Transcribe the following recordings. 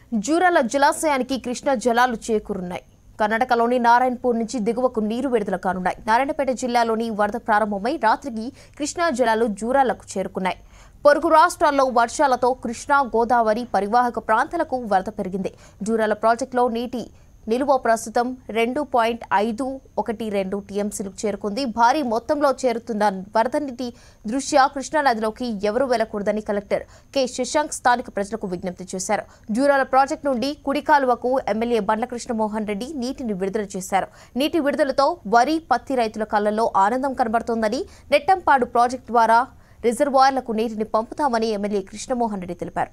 జూరాల జలాశయానికి కృష్ణా జలాలు చేకూరున్నాయి కర్ణాటకలోని నారాయణపూర్ నుంచి దిగువకు నీరు విడుదల కానున్నాయి నారాయణపేట జిల్లాలోని వరద ప్రారంభమై రాత్రికి కృష్ణా జలాలు జూరాలకు చేరుకున్నాయి పొరుగు రాష్ట్రాల్లో వర్షాలతో కృష్ణా గోదావరి పరివాహక ప్రాంతాలకు వరద పెరిగింది జూరాల ప్రాజెక్టులో నీటి నిలువ ప్రస్తుతం రెండు పాయింట్ ఐదు ఒకటి రెండు టీఎంసీలకు చేరుకుంది భారీ మొత్తంలో చేరుతున్న వరద నీటి దృష్ట్యా కృష్ణానదిలోకి ఎవరూ వెళ్లకూడదని కలెక్టర్ కె శశాంక్ స్థానిక ప్రజలకు విజ్ఞప్తి చేశారు జూరాల ప్రాజెక్టు నుండి కుడి కాలువకు ఎమ్మెల్యే బండ్ల కృష్ణమోహన్ రెడ్డి నీటిని విడుదల చేశారు నీటి విడుదలతో వరి పత్తి రైతుల కళ్లలో ఆనందం కనబడుతోందని నెట్టంపాడు ప్రాజెక్టు ద్వారా రిజర్వాయర్లకు నీటిని పంపుతామని ఎమ్మెల్యే కృష్ణమోహన్ రెడ్డి తెలిపారు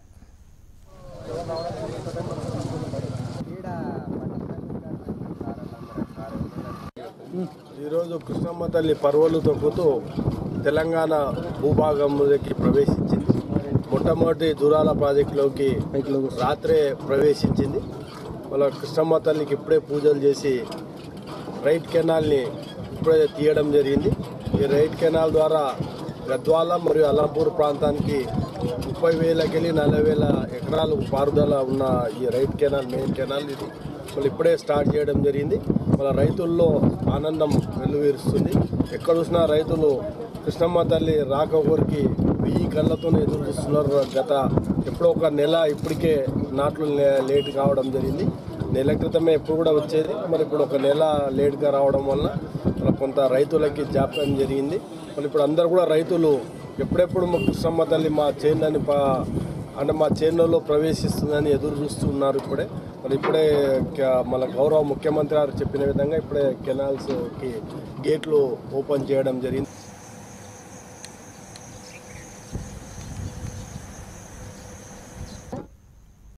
ఈరోజు కృష్ణమ్మ తల్లి పర్వలు తొక్కుతూ తెలంగాణ భూభాగంలోకి ప్రవేశించింది మొట్టమొదటి దూరాల ప్రాజెక్టులోకి రాత్రే ప్రవేశించింది వాళ్ళ కృష్ణమ్మ తల్లికి ఇప్పుడే పూజలు చేసి రైట్ కెనాల్ని ఇప్పుడే తీయడం జరిగింది ఈ రైట్ కెనాల్ ద్వారా గద్వాల మరియు అల్లాపూర్ ప్రాంతానికి ముప్పై వేలకెళ్ళి నలభై వేల ఎకరాలు పారుదల ఉన్న ఈ రైట్ కెనాల్ మెయిన్ కెనాల్ ఇది వాళ్ళు ఇప్పుడే స్టార్ట్ చేయడం జరిగింది వాళ్ళ రైతుల్లో ఆనందం వెల్లువీరుస్తుంది ఎక్కడ చూసినా రైతులు కృష్ణమ్మ తల్లి రాక ఊరికి వెయ్యి కళ్ళతోనే ఎదురు చూస్తున్నారు గత ఎప్పుడో ఒక నెల ఇప్పటికే నాట్లు లే- లేట్ కావడం జరిగింది నెల క్రితమే ఎప్పుడు కూడా వచ్చేది మరి ఇప్పుడు ఒక నెల లేట్గా రావడం వల్ల మరి కొంత రైతులకి జాప్యం జరిగింది మరి ఇప్పుడు అందరు కూడా రైతులు ఎప్పుడెప్పుడు మా కృష్ణమ్మ తల్లి మా చేనులని పా అంటే మా చేనులలో ప్రవేశిస్తుందని ఎదురు చూస్తున్నారు ఇప్పుడే మరి ఇప్పుడే క- మన గౌరవ ముఖ్యమంత్రి గారు చెప్పిన విధంగా ఇప్పుడే కెనాల్స్కి గేట్లు ఓపెన్ చేయడం జరిగింది